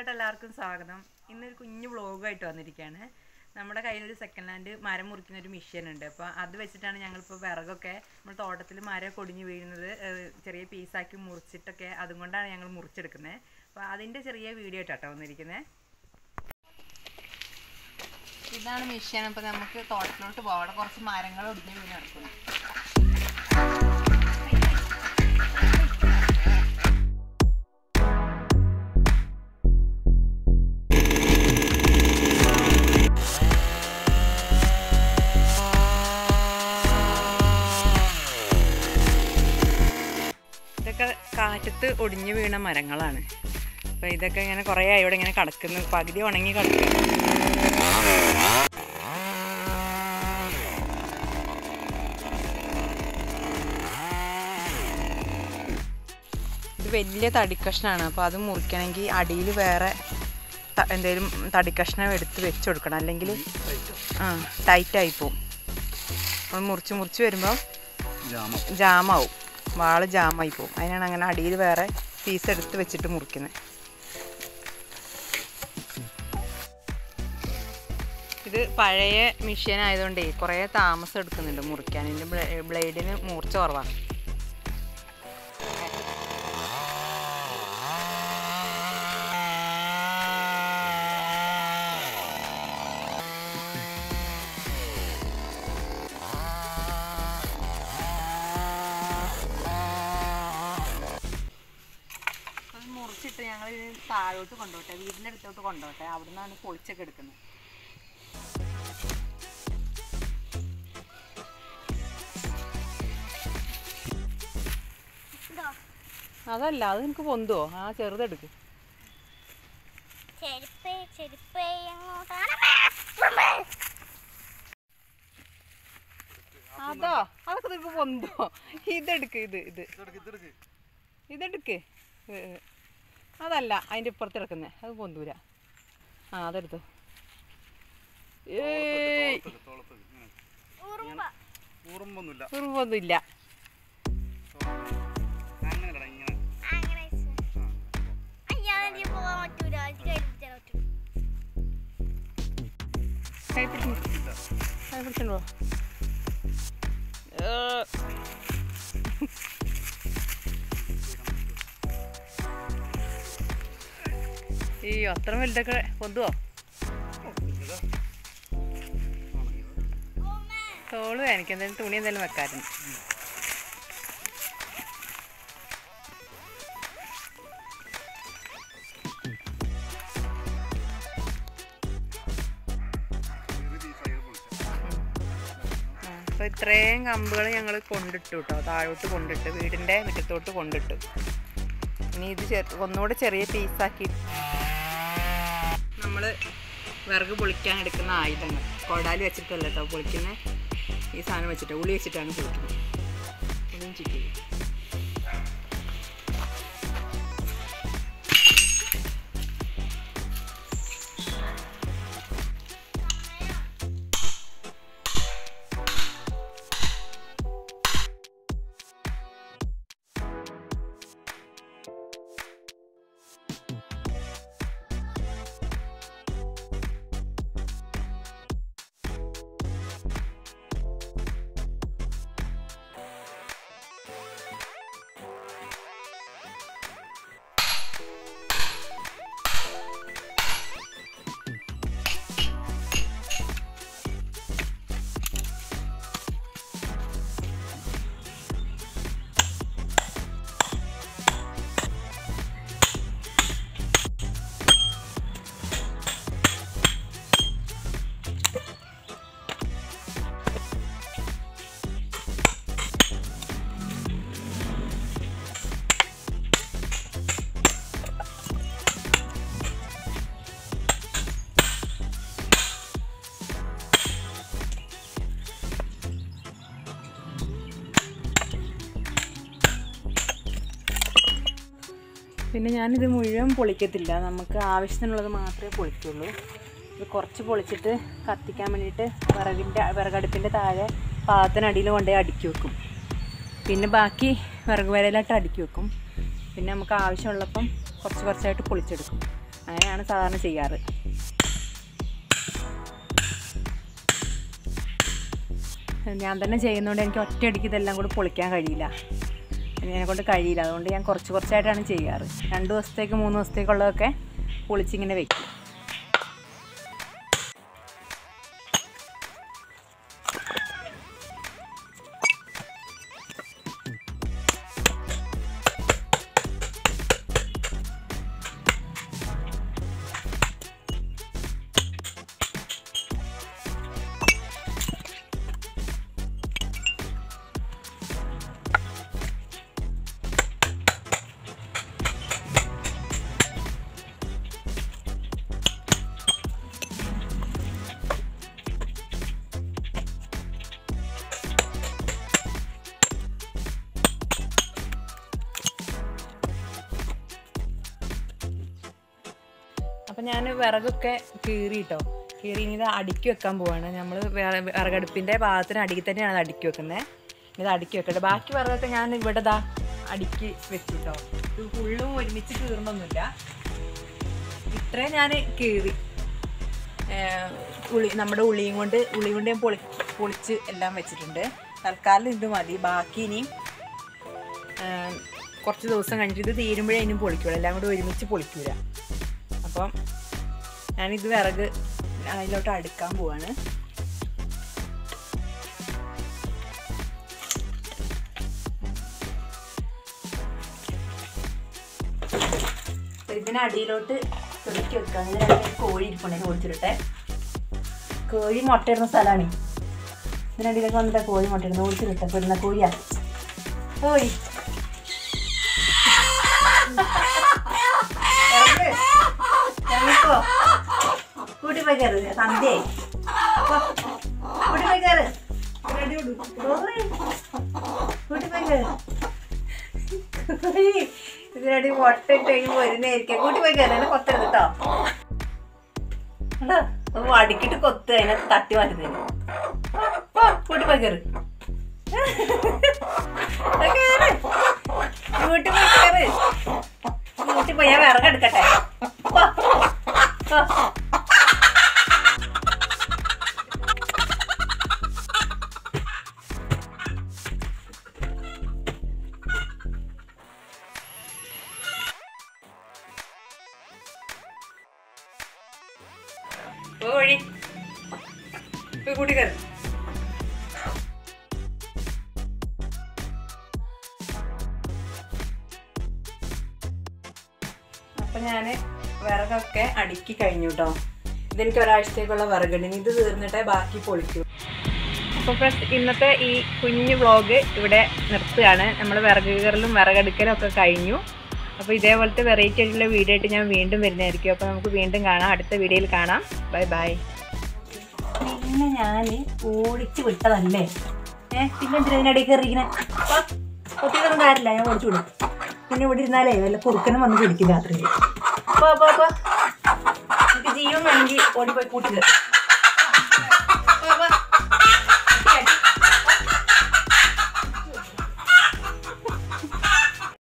ചാനലിലോട്ട് എല്ലാവർക്കും സ്വാഗതം ഇന്നൊരു കുഞ്ഞു വ്ളോഗായിട്ട് വന്നിരിക്കുകയാണ് നമ്മുടെ കയ്യിൽ ഒരു സെക്കൻഡ് ഹാൻഡ് മരം മുറിക്കുന്ന ഒരു മെഷീൻ ഉണ്ട് അപ്പോൾ അത് വെച്ചിട്ടാണ് ഞങ്ങളിപ്പോൾ വിറകൊക്കെ നമ്മുടെ തോട്ടത്തിൽ മരം കൊടിഞ്ഞു വീഴുന്നത് ഏഹ്, ചെറിയ പീസാക്കി മുറിച്ചിട്ടൊക്കെ അതുകൊണ്ടാണ് ഞങ്ങൾ മുറിച്ചെടുക്കുന്നത് അപ്പോൾ അതിൻ്റെ ചെറിയ വീഡിയോ ആയിട്ടാട്ടോ വന്നിരിക്കുന്നത് ഇതാണ് മെഷീൻ അപ്പോൾ നമുക്ക് തോട്ടത്തിലോട്ട് പോകാം അവിടെ കുറച്ച് മരങ്ങൾ ഒടിഞ്ഞു വീണ് കിടക്കുന്നു ഇതൊക്കെ കാറ്റത്ത് ഒടിഞ്ഞു വീണ മരങ്ങളാണ് അപ്പോൾ ഇതൊക്കെ ഇങ്ങനെ കുറേ ആയി ഇവിടെ ഇങ്ങനെ കിടക്കുന്നു പകുതി ഉണങ്ങി കിടക്കുന്നു ഇത് വലിയ തടിക്കഷ്ണമാണ് അപ്പോൾ അത് മുറിക്കണമെങ്കിൽ അടിയിൽ വേറെ ത- എന്തേലും തടിക്കഷ്ണം എടുത്ത് വെച്ച് കൊടുക്കണം അല്ലെങ്കിൽ ആ ടൈറ്റായി പോവും അത് മുറിച്ച് മുറിച്ച് വരുമ്പോൾ ജാമാവും വാള് ജാമായി പോവും അതിനാണ് അങ്ങനെ അടിയിൽ വേറെ പീസ് എടുത്ത് വെച്ചിട്ട് മുറിക്കുന്നത് ഇത് പഴയ മെഷീൻ ആയതുകൊണ്ടേ കുറേ താമസം എടുക്കുന്നുണ്ട് മുറിക്കാൻ ഇതിൻ്റെ ബ്ലേഡിന് മൂർച്ച കുറവാണ് അത് മുറിച്ചിട്ട് ഞങ്ങൾ ഇത് താഴോട്ട് കൊണ്ടുപോട്ടെ വീടിൻ്റെ അടുത്തോട്ട് കൊണ്ടുപോട്ടെ അവിടെ നിന്നാണ് പൊളിച്ചൊക്കെ എടുക്കുന്നത് അതല്ല അത് എനിക്ക് പൊന്തുവോ ആ ചെറുതെടുക്ക് ചെരുപ്പ് ചെരുപ്പ് എങ്ങോട്ടാണ് അതോ അതൊക്കെ നിനക്ക് പൊന്തോ ഇതെടുക്ക് ഇത് ഇത് ഇതെടുക്ക് ഏ, ഏ. അതല്ല അതിൻ്റെ ഇപ്പുറത്ത് കിടക്കുന്നത് അത് പൊന്തൂല ആ അതെടുത്തു ഏയ് ഉറുമ്പ ഊറുമ്പൊന്നുമില്ല ഉറുമ്പൊന്നുമില്ല അങ്ങനെയല്ല ഇങ്ങനെ അങ്ങനെ അയ്യാ എനിക്ക് പോകാൻ പറ്റൂല എനിക്ക് കൈ പിടിച്ചാൽ പറ്റൂ കൈ പിടിച്ചു കൈ പിടിച്ചോ ഈ അത്ര വലുതൊക്കെ പൊന്തുവോ തോള് വേനിക്ക് എന്തെങ്കിലും തുണി എന്തെങ്കിലും വെക്കാറുണ്ട് അപ്പോൾ ഇത്രയും കമ്പുകൾ ഞങ്ങൾ കൊണ്ടിട്ടു കേട്ടോ താഴോട്ട് കൊണ്ടിട്ട് വീടിൻ്റെ മുറ്റത്തോട്ട് കൊണ്ടിട്ടു ഇനി ഇത് ചെറു ഒന്നുകൂടെ ചെറിയ പീസാക്കി നമ്മൾ വിറക് പൊളിക്കാൻ എടുക്കുന്ന ആയുധങ്ങൾ കൊടാലി വെച്ചിട്ടല്ല കേട്ടോ പൊളിക്കുന്ന ഈ സാധനം വെച്ചിട്ട് ഉളി വെച്ചിട്ടാണ് പൊളിക്കുന്നത് ഉളിയും ചുറ്റി പിന്നെ ഞാനിത് മുഴുവൻ പൊളിക്കത്തില്ല നമുക്ക് ആവശ്യത്തിനുള്ളത് മാത്രമേ പൊളിക്കുള്ളൂ ഇത് കുറച്ച് പൊളിച്ചിട്ട് കത്തിക്കാൻ വേണ്ടിയിട്ട് വിറകിൻ്റെ വിറകടുപ്പിൻ്റെ താഴെ പാകത്തിനടിയിൽ കൊണ്ടുപോയി അടുക്കി വെക്കും പിന്നെ ബാക്കി വിറക് വരയിലായിട്ട് അടുക്കി വെക്കും പിന്നെ നമുക്ക് ആവശ്യമുള്ളപ്പം കുറച്ച് കുറച്ചായിട്ട് പൊളിച്ചെടുക്കും അങ്ങനെയാണ് സാധാരണ ചെയ്യാറ് ഞാൻ തന്നെ ചെയ്യുന്നതുകൊണ്ട് എനിക്ക് ഒറ്റയടിക്ക് ഇതെല്ലാം കൂടി പൊളിക്കാൻ കഴിയില്ല എന്നെ കൊണ്ട് കഴിയില്ല അതുകൊണ്ട് ഞാൻ കുറച്ച് കുറച്ചായിട്ടാണ് ചെയ്യാറ് രണ്ട് ദിവസത്തേക്ക് മൂന്ന് ദിവസത്തേക്കുള്ളതൊക്കെ പൊളിച്ചിങ്ങനെ വെക്കും അപ്പം ഞാൻ വിറകൊക്കെ കീറി കേട്ടോ കീറി ഇനി ഇത് അടുക്കി വെക്കാൻ പോവാണ് നമ്മൾ വിറകടുപ്പിൻ്റെ ഭാഗത്തിന് അടുക്കി തന്നെയാണ് അത് അടുക്കി വെക്കുന്നത് ഇത് അടുക്കി വെക്കട്ടെ ബാക്കി വിറകൊക്കെ ഞാൻ ഇവിടെ ദാ അടുക്കി വെച്ചു കേട്ടോ ഇത് ഫുള്ളും ഒരുമിച്ച് കീറണമൊന്നുമില്ല ഇത്രയും ഞാൻ കീറി ഏഹ് ഉളി നമ്മുടെ ഉള്ളിയും കൊണ്ട് ഉള്ളി കൊണ്ട് ഞാൻ പൊളി പൊളിച്ച് എല്ലാം വെച്ചിട്ടുണ്ട് തൽക്കാലം ഇത് മതി ബാക്കി ഇനിയും ഏഹ് കുറച്ച് ദിവസം കഴിഞ്ഞിട്ട് ഇത് തീരുമ്പോഴേ ഇനിയും പൊളിക്കുള്ളൂ എല്ലാം കൂടി ഒരുമിച്ച് പൊളിക്കൂല അപ്പം ഞാനിത് വിറക് അതിലോട്ട് അടുക്കാൻ പോവാണ് അപ്പൊ ഇതിനടിയിലോട്ട് തുറക്കി വെക്കാം ഇതിനകത്ത് കോഴി ഇരിപ്പുണ്ടെങ്കിൽ ഓടിച്ചിട്ടെ കോഴി മുട്ടയിടുന്ന സ്ഥലമാണ് ഇതിനടിയിലേക്ക് വന്നിട്ട് കോഴി മുട്ടയിടുന്ന ഓടിച്ചിട്ടെ പെരുന്ന കോഴിയാ കോഴി ഇറങ്ങ്. ഇറങ്ങിക്കോ കൂട്ടി പോയി കയറ് സന്ധ്യയായി പോ. കൂട്ടി പോയി കയറ് കോഴി. കൂട്ടി പോയി കയറ് കോഴി. ഇതിനടി മുട്ട ഇട്ട് കഴിയുമ്പോൾ വരുന്നതായിരിക്കും കൂട്ടി പോയി കയറി എന്നെ കൊത്തരുത് കേട്ടോ കണ്ടോ? ഒന്ന് വടിക്കിട്ട് കൊത്ത് അതിനെ തട്ടി മാറ്റുന്നതിന് കൂട്ടി പോയി കയറ് കേറ്. കൂട്ടി പോയി കയറ് കൂട്ടി പോയി ഞാൻ വിറകെടുക്കട്ടെ പോ. പോ. കോഴി പോയി കൂട്ടി കയറി അപ്പൊ ഞാന് വിറകൊക്കെ അടുക്കി കഴിഞ്ഞു കേട്ടോ ഇതെനിക്ക് ഒരാഴ്ചത്തേക്കുള്ള വിറകുണ്ട് ഇനി ഇത് തീർന്നിട്ടേ ബാക്കി പൊളിക്കൂ അപ്പോൾ ഫ്രണ്ട്സ് ഇന്നത്തെ ഈ കുഞ്ഞു വ്ളോഗ് ഇവിടെ നിർത്തുകയാണ് നമ്മൾ വിറക് കീറലും വിറകെടുക്കലും ഒക്കെ കഴിഞ്ഞു അപ്പോൾ ഇതേപോലത്തെ വെറൈറ്റി ആയിട്ടുള്ള വീഡിയോ ആയിട്ട് ഞാൻ വീണ്ടും വരുന്നതായിരിക്കും അപ്പോൾ നമുക്ക് വീണ്ടും കാണാം അടുത്ത വീഡിയോയിൽ കാണാം ബൈ ബൈ പിന്നെ ഞാൻ ഓടിച്ച് വിട്ടതല്ലേ ഏ പിന്നെ എന്തിനാ ഇതിനിടയിൽ കയറിയിരിക്കണേ കുട്ടികളൊന്നും കാര്യമില്ല ഞാൻ ഓടിച്ചു വിടും പിന്നെ ഇവിടെ ഇരുന്നാലേ വല്ല കുറുക്കനും വന്ന് പിടിക്കും രാത്രി പോ പോ പോ എനിക്ക് ജീവൻ വേണമെങ്കിൽ ഓടിപ്പോയി കൂട്ടി കയറി